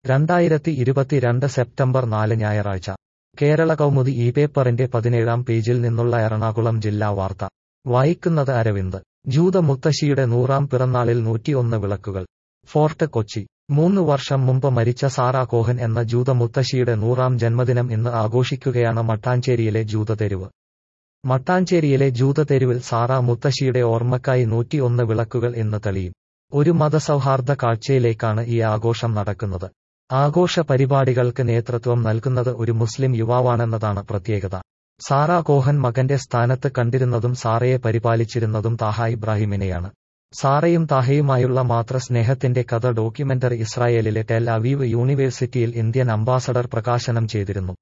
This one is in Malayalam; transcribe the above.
രണ്ടായിരത്തി ഇരുപത്തിരണ്ട് സെപ്റ്റംബർ നാല് ഞായറാഴ്ച കേരള കൗമുദി ഈ പേപ്പറിന്റെ പതിനേഴാം പേജിൽ നിന്നുള്ള എറണാകുളം ജില്ലാ വാർത്ത വായിക്കുന്നത് അരവിന്ദ് ജൂത മുത്തശ്ശിയുടെ നൂറാം പിറന്നാളിൽ നൂറ്റിയൊന്ന് വിളക്കുകൾ ഫോർട്ട് കൊച്ചി മൂന്ന് വർഷം മുമ്പ് മരിച്ച സാറാ കോഹൻ എന്ന ജൂത മുത്തശ്ശിയുടെ നൂറാം ജന്മദിനം ഇന്ന് ആഘോഷിക്കുകയാണ് മട്ടാഞ്ചേരിയിലെ ജൂതതെരുവ് മട്ടാഞ്ചേരിയിലെ ജൂതതെരുവിൽ സാറാ മുത്തശ്ശിയുടെ ഓർമ്മക്കായി നൂറ്റിയൊന്ന് വിളക്കുകൾ ഇന്ന് തെളിയും ഒരു മതസൗഹാർദ്ദ കാഴ്ചയിലേക്കാണ് ഈ ആഘോഷം നടക്കുന്നത് ആഘോഷ പരിപാടികൾക്ക് നേതൃത്വം നൽകുന്നത് ഒരു മുസ്ലിം യുവാവാണെന്നതാണ് പ്രത്യേകത സാറാ കോഹൻ മകന്റെ സ്ഥാനത്ത് കണ്ടിരുന്നതും സാറയെ പരിപാലിച്ചിരുന്നതും താഹ ഇബ്രാഹിമിനെയാണ് സാറയും താഹയുമായുള്ള മാത്ര സ്നേഹത്തിന്റെ കഥ ഡോക്യുമെന്ററി ഇസ്രായേലിലെ ടെൽ അവീവ് യൂണിവേഴ്സിറ്റിയിൽ ഇന്ത്യൻ അംബാസഡർ പ്രകാശനം ചെയ്തിരുന്നു